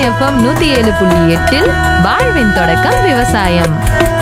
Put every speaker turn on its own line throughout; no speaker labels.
FM நூத்தி ஏழு புள்ளி எட்டில் வாழ்வின் தொடக்கம் விவசாயம்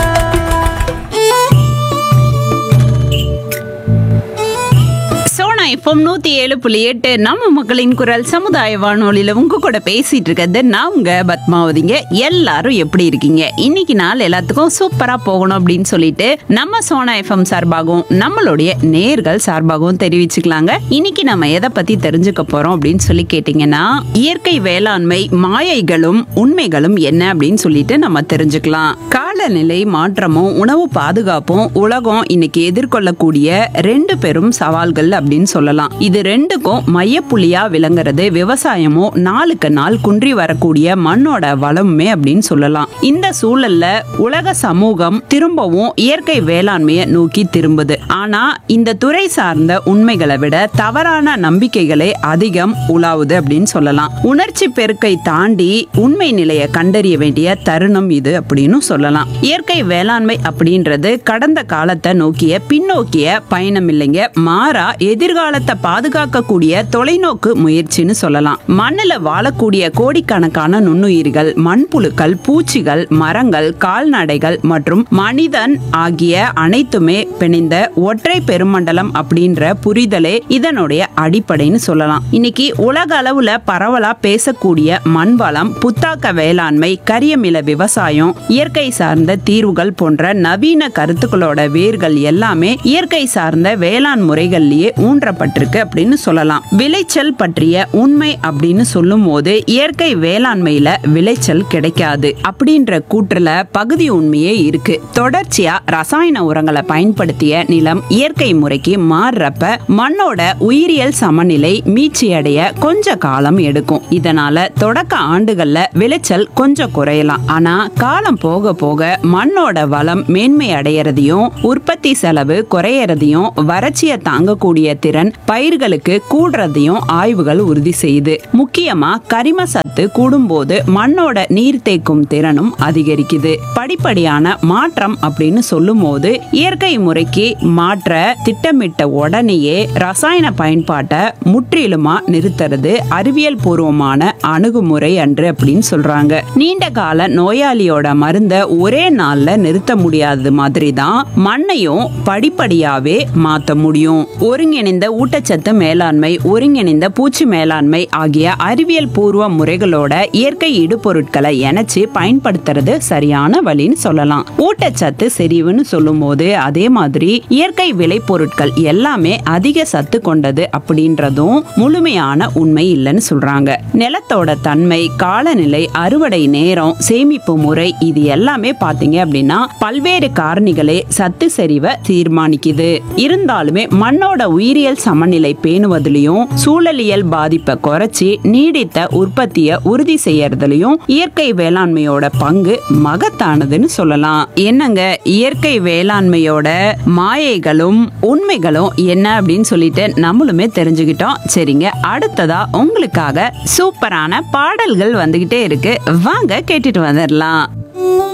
சோனா எஃப்எம் நூத்தி ஏழு புள்ளி எட்டு நம்ம மக்களின் குரல் சமுதாய வானொலியில உங்க கூட பேசிட்டு இருக்கிறது நான் உங்க பத்மாவதிங்க எல்லாரும் எப்படி இருக்கீங்க இன்னைக்கு நாள் எல்லாத்துக்கும் சூப்பரா போகணும் அப்படின்னு சொல்லிட்டு நம்ம சோனா எஃப்எம் சார்பாகவும் நம்மளுடைய நேர்கள் சார்பாகவும் தெரிவிச்சுக்கலாங்க இன்னைக்கு நம்ம எதை பத்தி தெரிஞ்சுக்க போறோம் அப்படின்னு சொல்லி கேட்டீங்கன்னா இயற்கை வேளாண்மை மாயைகளும் உண்மைகளும் என்ன அப்படின்னு சொல்லிட்டு நம்ம தெரிஞ்சுக்கலாம் காலநிலை மாற்றமும் உணவு பாதுகாப்பும் உலகம் இன்னைக்கு எதிர்கொள்ளக்கூடிய ரெண்டு பெரும் சவால்கள் அப்படின்னு சொல்லலாம் இது ரெண்டுக்கும் மையப்புள்ளியா விளங்குறது விவசாயமும் நாளுக்கு நாள் குன்றி வரக்கூடிய மண்ணோட வளமுமே அப்படின்னு சொல்லலாம் இந்த சூழல்ல உலக சமூகம் திரும்பவும் இயற்கை வேளாண்மையை நோக்கி திரும்புது ஆனா இந்த துறை சார்ந்த உண்மைகளை விட தவறான நம்பிக்கைகளே அதிகம் உலாவுது அப்படின்னு சொல்லலாம் உணர்ச்சி பெருக்கை தாண்டி உண்மை நிலையை கண்டறிய வேண்டிய தருணம் இது அப்படின்னு சொல்லலாம் இயற்கை வேளாண்மை அப்படின்றது கடந்த காலத்தை நோக்கிய பின்னோக்கிய பயணம் இல்லைங்க மாறா எதிர்காலத்தை பாதுகாக்கக்கூடிய தொலைநோக்கு முயற்சின்னு சொல்லலாம் மண்ணுல வாழக்கூடிய கோடிக்கணக்கான நுண்ணுயிர்கள் மண்புழுக்கள் பூச்சிகள் மரங்கள் கால்நடைகள் மற்றும் மனிதன் ஆகிய அனைத்துமே பிணைந்த ஒற்றை பெருமண்டலம் அப்படின்ற புரிதலே இதனுடைய அடிப்படைன்னு சொல்லலாம் இன்னைக்கு உலக அளவுல பரவலா பேசக்கூடிய மண் வளம் புத்தாக்க வேளாண்மை கரியமில விவசாயம் இயற்கை சார்ந்த தீர்வுகள் போன்ற நவீன கருத்துக்களோட வேர்கள் எல்லாமே இயற்கை சார்ந்த வேளாண் முறைகள்லயே ஊன்றப்பட்டிருக்கு அப்படின்னு சொல்லலாம் விளைச்சல் பற்றிய உண்மை அப்படின்னு சொல்லும் போது இயற்கை வேளாண்மையில விளைச்சல் கிடைக்காது அப்படின்ற கூற்றுல பகுதி உண்மையே இருக்கு தொடர்ச்சியா ரசாயன உரங்களை பயன்படுத்திய நிலம் இயற்கை முறைக்கு மாறுறப்ப மண்ணோட உயிரியல் சமநிலை மீட்சியடைய கொஞ்ச காலம் எடுக்கும் இதனால தொடக்க ஆண்டுகள்ல விளைச்சல் கொஞ்சம் குறையலாம் ஆனா காலம் போக போக மண்ணோட வளம் மேன்மை அடையறதையும் உற்பத்தி செலவு குறையறதையும் வறட்சியை தாங்கக்கூடிய திறன் பயிர்களுக்கு கூடுறதையும் ஆய்வுகள் உறுதி செய்யுது முக்கியமா கரிம சத்து கூடும்போது மண்ணோட நீர் தேக்கும் திறனும் அதிகரிக்குது படிப்படியான மாற்றம் அப்படின்னு சொல்லும் போது இயற்கை முறைக்கு மாற்ற திட்டமிட்ட உடனேயே ரசாயன பயன்பாட்டை முற்றிலுமா நிறுத்துறது அறிவியல் பூர்வமான அணுகுமுறை அன்று அப்படின்னு சொல்றாங்க நீண்ட கால நோயாளியோட மருந்த ஒரே நாள்ல நிறுத்த முடியாதது மாதிரி தான் மண்ணையும் படிப்படியாவே மாத்த முடியும் ஒருங்கிணைந்த ஊட்டச்சத்து மேலாண்மை ஒருங்கிணைந்த பூச்சி மேலாண்மை ஆகிய அறிவியல் பூர்வ முறைகளோட இயற்கை இடுபொருட்களை இணைச்சு பயன்படுத்துறது சரியான வழின்னு சொல்லலாம் ஊட்டச்சத்து செறிவுன்னு சொல்லும் போது அதே மாதிரி இயற்கை விளைபொருட்கள் எல்லாமே அதிக சத்து கொண்டது அப்படின்றதும் முழுமையான உண்மை இல்லைன்னு சொல்றாங்க நிலத்தோட தன்மை காலநிலை அறுவடை நேரம் சேமிப்பு முறை இது எல்லாமே பாத்தீங்க அப்படின்னா பல்வேறு காரணிகளே சத்து செறிவை தீர்மானிக்குது இருந்தாலுமே மண்ணோட உயிரியல் சமநிலை பேணுவதிலையும் சூழலியல் பாதிப்பை குறைச்சி நீடித்த உற்பத்தியை உறுதி செய்யறதுலயும் இயற்கை வேளாண்மையோட பங்கு மகத்தானதுன்னு சொல்லலாம் என்னங்க இயற்கை வேளாண்மையோட மாயைகளும் உண்மைகளும் என்ன அப்படின்னு சொல்லிட்டு நம்மளுமே தெரிஞ்சுக்கிட்டோம் சரிங்க அடுத்ததா உங்களுக்காக சூப்பரான பாடல்கள் வந்துகிட்டே இருக்கு வாங்க கேட்டுட்டு வந்துடலாம்